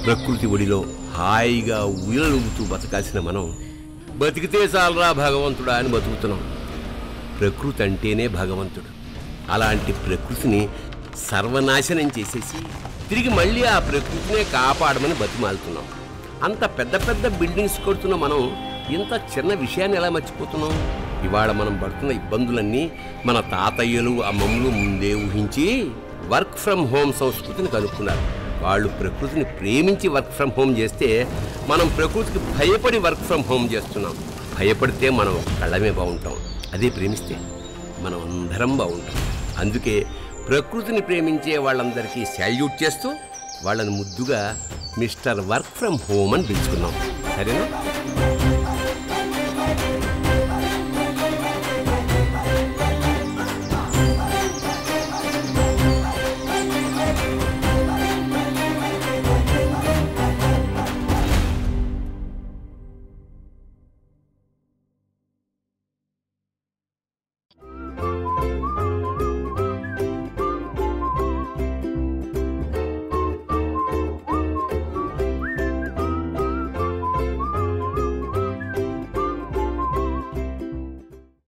ప్రకృతి ఒడిలో హాయిగా ఉయలూగుతూ బతకాల్సిన మనం బతికితే చాలరా భగవంతుడా అని బతుకుతున్నాం ప్రకృతి అంటేనే భగవంతుడు అలాంటి ప్రకృతిని సర్వనాశనం చేసేసి తిరిగి మళ్ళీ ఆ ప్రకృతినే కాపాడమని బతిమాలుతున్నాం అంత పెద్ద పెద్ద బిల్డింగ్స్ కడుతున్న మనం ఇంత చిన్న విషయాన్ని ఎలా మర్చిపోతున్నాం ఇవాళ మనం పడుతున్న ఇబ్బందులన్నీ మన తాతయ్యలు అమ్మమ్మలు ముందే ఊహించి వర్క్ ఫ్రమ్ హోమ్ సంస్కృతిని కనుక్కున్నారు వాళ్ళు ప్రకృతిని ప్రేమించి వర్క్ ఫ్రమ్ హోమ్ చేస్తే మనం ప్రకృతికి భయపడి వర్క్ ఫ్రమ్ హోమ్ చేస్తున్నాం భయపడితే మనం కళ్ళమే బాగుంటాం అదే ప్రేమిస్తే మనం అందరం బాగుంటాం అందుకే ప్రకృతిని ప్రేమించే వాళ్ళందరికీ శాల్యూట్ చేస్తూ వాళ్ళని ముద్దుగా మిస్టర్ వర్క్ ఫ్రమ్ హోమ్ అని పిలుచుకున్నాం సరేనా